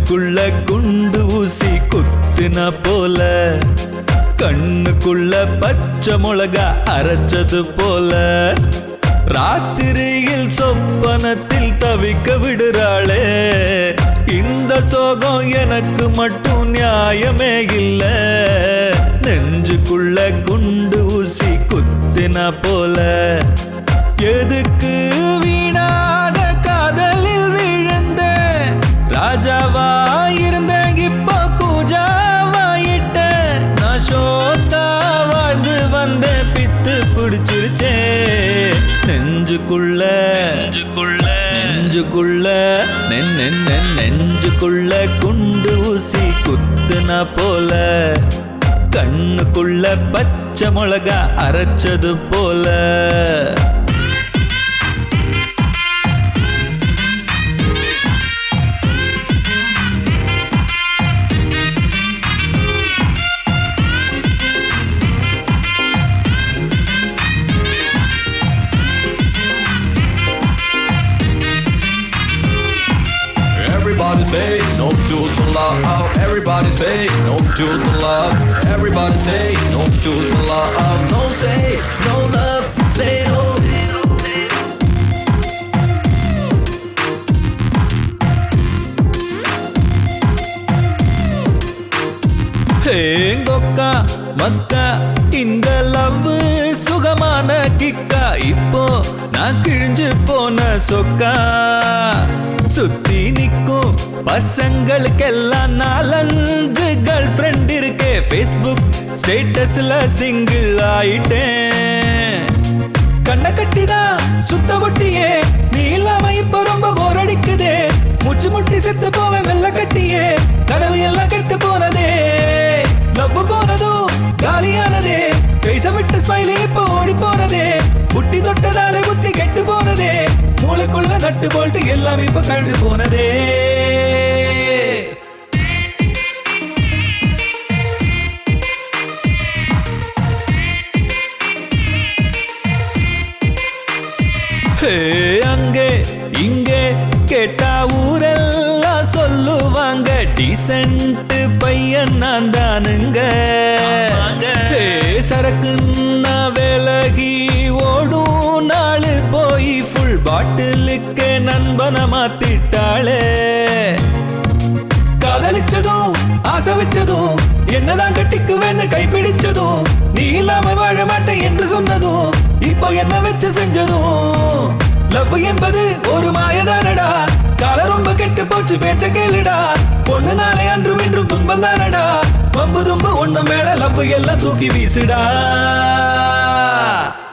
கண்ணுக்குள்ள குண்டு ஊசி குத்துன போல கண்ணுக்குள்ள பச்சை மிளகா அரைச்சது போல ராத்திரியில் சொப்பனத்தில் தவிக்க விடுறாளே இந்த சோகம் எனக்கு மட்டும் நியாயமே இல்ல நெஞ்சுக்குள்ள குண்டு ஊசி குத்தின போல எதுக்கு வீணாக காதலில் விழுந்த ராஜாவா இருந்த இப்போ கூஜாவாயிட்ட நான் சோத்தா வாழ்ந்து வந்த பித்து பிடிச்சிருச்சே நெஞ்சுக்குள்ள நெஞ்சுக்குள்ள நெஞ்சுக்குள்ள நென் நென் நென் நெஞ்சுக்குள்ள குண்டு ஊசி குத்துன போல கண்ணுக்குள்ள பச்சை மிளகா அரைச்சது போல Everybody say no to the love. Everybody say no to the love. Everybody say no to the love. No say no love. Say no. ஹேங்கொக்கா மக்கா இந்த லவ் சுகமான கிக்கா இப்போ நான் கிழிஞ்சு போன சொக்கா சுத்தி நிக்கும் பசங்களுக்கெல்லாம் நாலஞ்சு கேர்ள் ஃப்ரெண்ட் இருக்கே ஃபேஸ்புக் ஸ்டேட்டஸ்ல சிங்கிள் ஆயிட்டேன் கண்ணை கட்டிதான் சுத்த ஒட்டியே நீ இல்லாம இப்ப ரொம்ப போர் அடிக்குதே முச்சு முட்டி செத்து போவேன் வெள்ள கட்டியே கனவு எல்லாம் கெட்டு போனதே லவ் போனதும் காலியானதே கைச விட்டு ஸ்மைலி இப்ப ஓடி போனதே புட்டி தொட்டதாலே புத்தி கெட்டு போனதே மூளைக்குள்ள நட்டு போல்ட்டு எல்லாம் இப்ப கழண்டு போனதே ஹே, அங்கே இங்கே கேட்டா ஊரெல்லாம் சொல்லுவாங்க டீசென்ட் பையன் நான் தானுங்க ஹே, சரக்குன்னா விலகி ஓடும் நாள் போய் ஃபுல் பாட்டிலுக்கு நண்பனை மாத்திட்டாளே காதலிச்சதும் ஆசை வச்சதும் என்னதான் கட்டிக்குவேன்னு கைப்பிடிச்சதும் நீ இல்லாம வாழ மாட்டேன் என்று சொன்னதும் இப்போ என்ன வச்சு செஞ்சதும் லவ் என்பது ஒரு மாயதானடா கால ரொம்ப கெட்டு போச்சு பேச்ச கேளுடா பொண்ணு நாளை அன்றும் இன்றும் துன்பம் தானடா பம்பு தும்பு ஒண்ணு மேல லவ் எல்லாம் தூக்கி வீசுடா